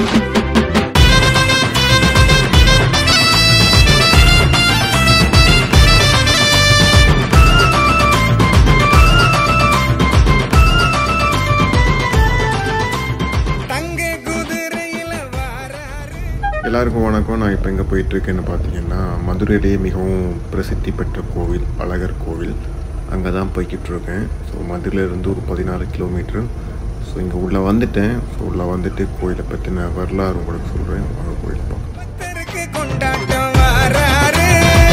தங்க குதிரையில வாராரு எல்லாருக்கும் வணக்கம் நான் இப்போ எங்கே போயிட்டுருக்கேன்னு பார்த்தீங்கன்னா மதுரையிலேயே மிகவும் பிரசித்தி பெற்ற கோவில் அழகர் கோவில் அங்கே தான் போய்கிட்டு இருக்கேன் ஸோ மதுரையிலேருந்து ஒரு பதினாறு கிலோமீட்டர் ஸோ இங்கே உள்ளே வந்துட்டேன் ஸோ உள்ளே வந்துட்டு கோயிலை பற்றின வரலாறு உங்களுக்கு சொல்கிறேன் வாங்க கோயில் பார்க்கலாம் பக்தருக்கு கொண்டாட்டம் வாராரு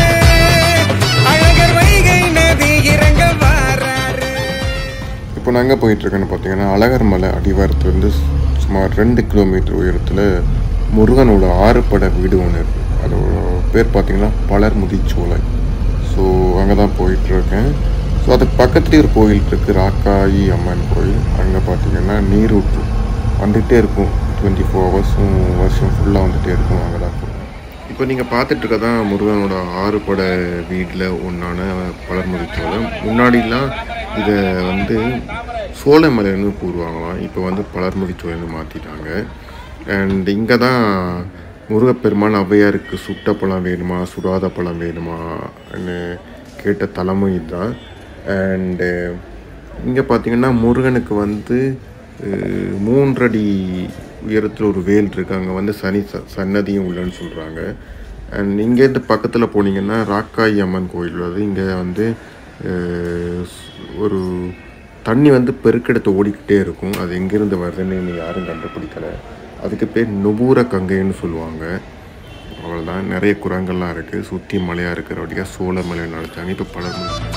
அழகர் வைகை நதி இறங்க வாராரு இப்போ நான் எங்கே போயிட்டுருக்கேன்னு பார்த்தீங்கன்னா அழகர் மலை அடிவாரத்துலேருந்து சுமார் ரெண்டு கிலோமீட்டர் உயரத்தில் முருகனோட ஆறுபட வீடு ஒன்று இருக்குது அதோட பேர் பார்த்தீங்கன்னா பலர்முதி சோலை ஸோ அங்கே தான் போயிட்டுருக்கேன் ஸோ அதுக்கு பக்கத்துலேயே ஒரு கோயில் இருக்குது ராக்காயி அம்மன் கோயில் அங்கே பார்த்தீங்கன்னா நீரூற்று வந்துகிட்டே இருக்கும் டுவெண்ட்டி ஃபோர் ஹவர்ஸும் வருஷம் ஃபுல்லாக வந்துகிட்டே இருக்கும் அங்கே தான் போகிறோம் இப்போ நீங்கள் பார்த்துட்டு இருக்கதான் முருகனோட ஆறுபட வீட்டில் ஒன்றான பலர்முதி சோலை முன்னாடிலாம் இதை வந்து சோலைமலைன்னு கூறுவாங்களாம் இப்போ வந்து பலர்முதி சோலைன்னு மாற்றிட்டாங்க அண்ட் இங்கே தான் முருகப்பெருமான் ஔவையாருக்கு சுட்ட பழம் வேணுமா சுடாத பழம் வேணுமான்னு கேட்ட தலமும் இதுதான் அண்டு இங்கே பார்த்தீங்கன்னா முருகனுக்கு வந்து அஹ், மூன்றடி உயரத்தில் ஒரு வேல் இருக்கு அங்கே வந்து சனி ச சன்னதியும் உள்ளன்னு சொல்கிறாங்க அண்ட் இங்கேருந்து பக்கத்தில் போனீங்கன்னா ராக்காயி அம்மன் கோயில் உள்ளது இங்கே வந்து அஹ், ஸ்- ஒரு தண்ணி வந்து பெருக்கெடுத்து ஓடிக்கிட்டே இருக்கும் அது எங்கேருந்து வருதுன்னு இன்னும் யாரும் கண்டுபிடிக்கலை அதுக்கு பேர் நுபூர கங்கைன்னு சொல்லுவாங்க அவ்வளோதான் நிறைய குரங்கள்லாம் இருக்குது சுற்றி மலையாக இருக்கிற வழியாக சோழ மலை நினச்சாங்க இப்போ பல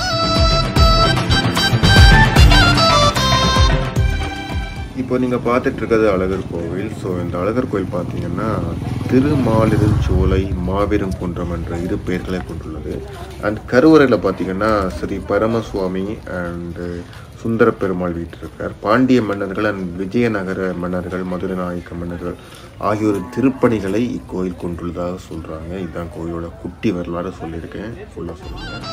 இப்போ நீங்கள் பார்த்துட்டு இருக்கிறது அழகர் கோவில் ஸோ இந்த அழகர் கோவில் பார்த்தீங்கன்னா திருமாலிருள் சோலை மாபெரும் குன்றம் என்ற இரு பெயர்களை கொண்டுள்ளது அண்ட் கருவறையில் பார்த்தீங்கன்னா ஸ்ரீ பரமசுவாமி அண்டு சுந்தர பெருமாள் வீட்டிருக்கார் பாண்டிய மன்னர்கள் அண்ட் விஜயநகர மன்னர்கள் மதுரை நாயக்க மன்னர்கள் ஆகியோர் திருப்பணிகளை இக்கோயில் கொண்டுள்ளதாக சொல்கிறாங்க இதுதான் கோயிலோட குட்டி வரலாறு சொல்லியிருக்கேன் ஃபுல்லாக சொல்லுங்கள்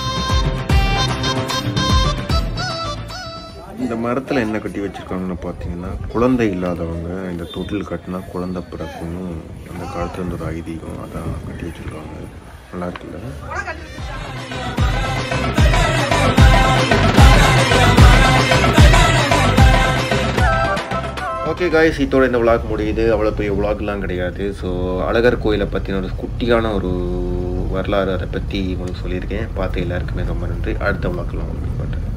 இந்த மரத்தில் என்ன கட்டி வச்சிருக்காங்கன்னு பார்த்தீங்கன்னா குழந்தை இல்லாதவங்க இந்த தொட்டில் கட்டினா குழந்தை பிறக்கும்னு அந்த காலத்துல இருந்து ஒரு ஐதீகம் அதான் கட்டி வச்சிருக்காங்க நல்லா இருக்குல்ல ஓகே காய்ஸ் இதோட இந்த விளாக் முடியுது அவ்வளோ பெரிய விளாக்லாம் கிடையாது ஸோ அழகர் கோயிலை பற்றின ஒரு குட்டியான ஒரு வரலாறு அதை பற்றி உங்களுக்கு சொல்லியிருக்கேன் பார்த்து எல்லாருக்குமே ரொம்ப நன்றி அடுத்த விளாக்லாம் உங்களுக்கு காட்டுறேன்